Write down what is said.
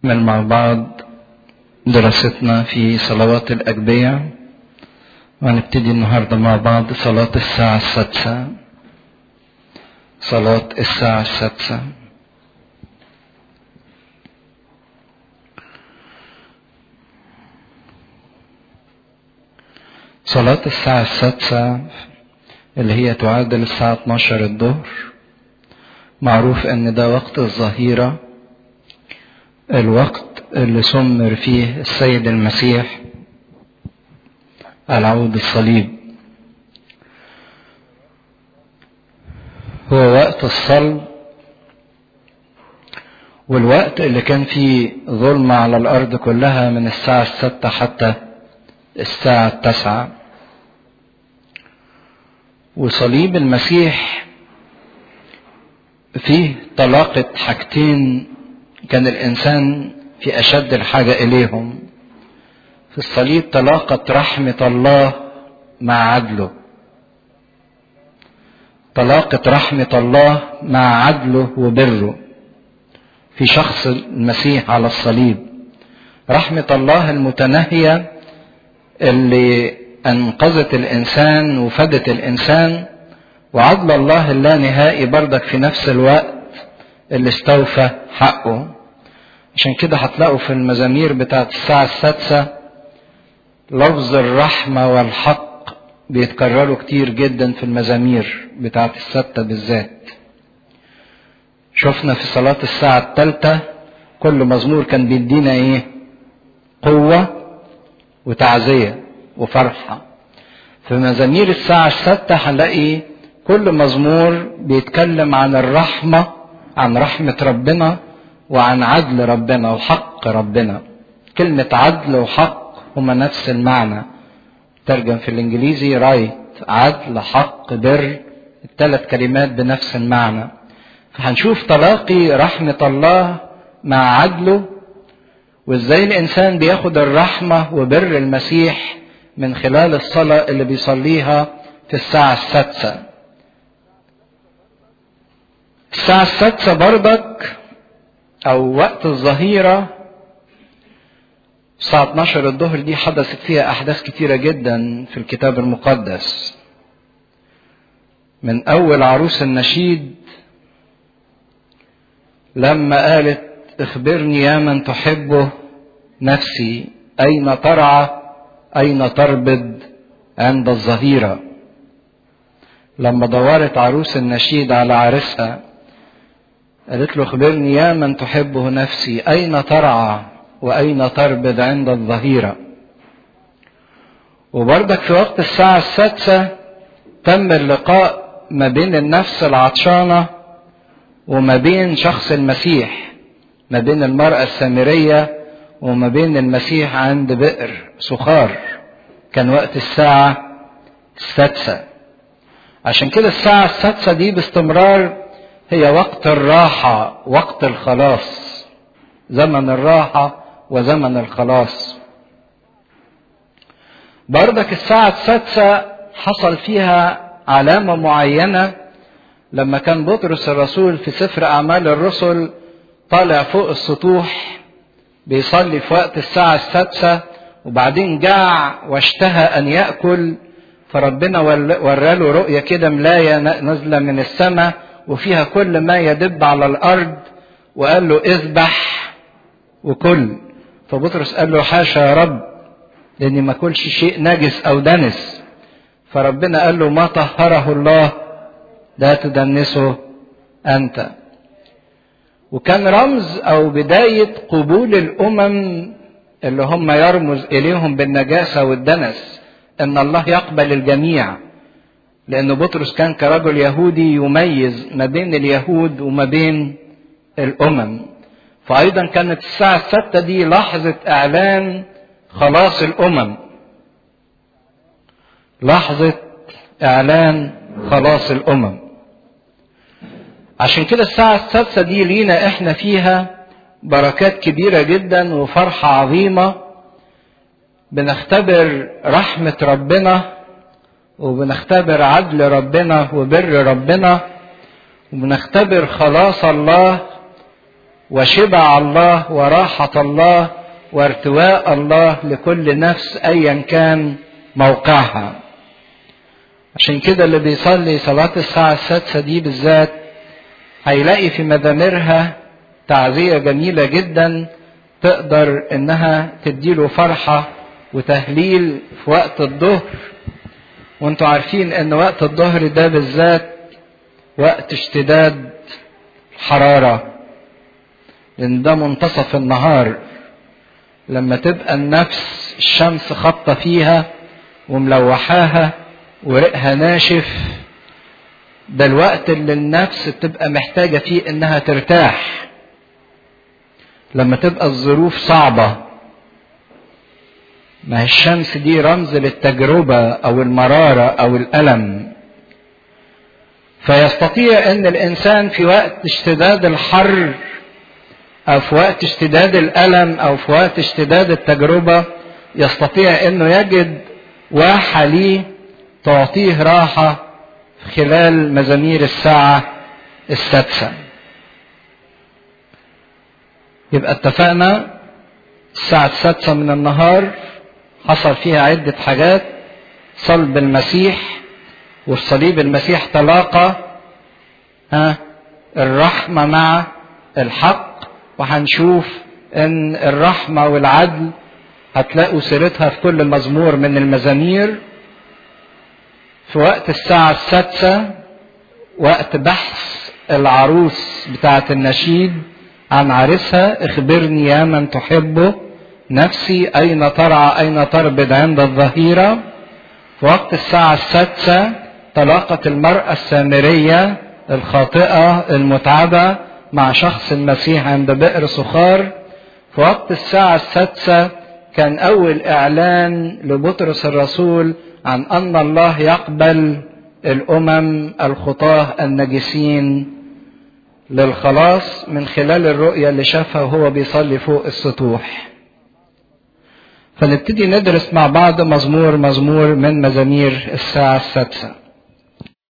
نكمل مع بعض دراستنا في صلوات الأجبية وهنبتدي النهاردة مع بعض صلاة الساعة السادسة صلاة الساعة السادسة صلاة الساعة السادسة اللي هي تعادل الساعة 12 الظهر معروف ان ده وقت الظهيرة الوقت اللي سمر فيه السيد المسيح العود الصليب هو وقت الصلب والوقت اللي كان فيه ظلمة على الأرض كلها من الساعة الستة حتى الساعة التاسعة وصليب المسيح فيه طلاقة حاجتين كان الإنسان في أشد الحاجة إليهم في الصليب طلاقة رحمة الله مع عدله طلاقة رحمة الله مع عدله وبره في شخص المسيح على الصليب رحمة الله المتناهية اللي أنقذت الإنسان وفدت الإنسان وعدل الله اللانهائي بردك في نفس الوقت اللي استوفى حقه عشان كده هتلاقوا في المزامير بتاعت الساعة السادسة لفظ الرحمة والحق بيتكرروا كتير جدا في المزامير بتاعت الستة بالذات شفنا في صلاة الساعة الثالثة كل مزمور كان بيدينا ايه قوة وتعزية وفرحة في مزامير الساعة الستة هنلاقي كل مزمور بيتكلم عن الرحمة عن رحمة ربنا وعن عدل ربنا وحق ربنا كلمة عدل وحق هما نفس المعنى ترجم في الانجليزي رايت عدل حق بر الثلاث كلمات بنفس المعنى فهنشوف تلاقي رحمة الله مع عدله وازاي الانسان بياخد الرحمة وبر المسيح من خلال الصلاة اللي بيصليها في الساعة السادسة الساعة السادسة برضك أو وقت الظهيرة الساعة 12 الظهر دي حدثت فيها أحداث كتيرة جدا في الكتاب المقدس من أول عروس النشيد لما قالت اخبرني يا من تحبه نفسي أين ترعى أين تربد عند الظهيرة لما دورت عروس النشيد على عرسها قالت له اخبرني يا من تحبه نفسي أين ترعى وأين تربد عند الظهيرة وبرضك في وقت الساعة السادسة تم اللقاء ما بين النفس العطشانة وما بين شخص المسيح ما بين المرأة السامرية وما بين المسيح عند بئر سخار كان وقت الساعة السادسة عشان كده الساعة السادسة دي باستمرار هي وقت الراحة وقت الخلاص زمن الراحة وزمن الخلاص بردك الساعة السادسة حصل فيها علامة معينة لما كان بطرس الرسول في سفر أعمال الرسل طالع فوق السطوح بيصلي في وقت الساعة السادسة وبعدين جاع واشتهى أن يأكل فربنا وراله رؤية كده ملاية نازلة من السماء وفيها كل ما يدب على الأرض وقال له اذبح وكل فبطرس قال له حاشا يا رب لاني ما كلش شيء نجس او دنس فربنا قال له ما طهره الله لا تدنسه انت وكان رمز او بدايه قبول الامم اللي هم يرمز اليهم بالنجاسه والدنس ان الله يقبل الجميع لان بطرس كان كرجل يهودي يميز ما بين اليهود وما بين الامم فأيضا كانت الساعة الستة دي لحظة إعلان خلاص الأمم لحظة إعلان خلاص الأمم عشان كده الساعة السادسة دي لينا إحنا فيها بركات كبيرة جدا وفرحة عظيمة بنختبر رحمة ربنا وبنختبر عدل ربنا وبر ربنا وبنختبر خلاص الله وشبع الله وراحة الله وارتواء الله لكل نفس ايا كان موقعها عشان كده اللي بيصلي صلاة الساعة السادسة دي بالذات هيلاقي في مزاميرها تعزية جميلة جدا تقدر انها تديله فرحة وتهليل في وقت الظهر وانتوا عارفين ان وقت الظهر ده بالذات وقت اشتداد الحرارة لان ده منتصف النهار لما تبقى النفس الشمس خبطة فيها وملوحاها ورقها ناشف ده الوقت اللي النفس بتبقى محتاجة فيه انها ترتاح لما تبقى الظروف صعبة ما هي الشمس دي رمز للتجربة او المرارة او الالم فيستطيع ان الانسان في وقت اشتداد الحر او في وقت اشتداد الالم او في وقت اشتداد التجربة يستطيع انه يجد واحة ليه تعطيه راحة خلال مزامير الساعة السادسة يبقى اتفقنا الساعة السادسة من النهار حصل فيها عدة حاجات صلب المسيح والصليب المسيح تلاقى ها الرحمة مع الحق وهنشوف ان الرحمة والعدل هتلاقوا سيرتها في كل مزمور من المزامير في وقت الساعة السادسة وقت بحث العروس بتاعة النشيد عن عرسها اخبرني يا من تحبه نفسي أين ترعى أين تربد عند الظهيرة في وقت الساعة السادسة تلاقت المرأة السامرية الخاطئة المتعبة مع شخص المسيح عند بئر سخار في وقت الساعة السادسة كان أول إعلان لبطرس الرسول عن أن الله يقبل الأمم الخطاة النجسين للخلاص من خلال الرؤية اللي شافها وهو بيصلي فوق السطوح فنبتدي ندرس مع بعض مزمور مزمور من مزامير الساعة السادسة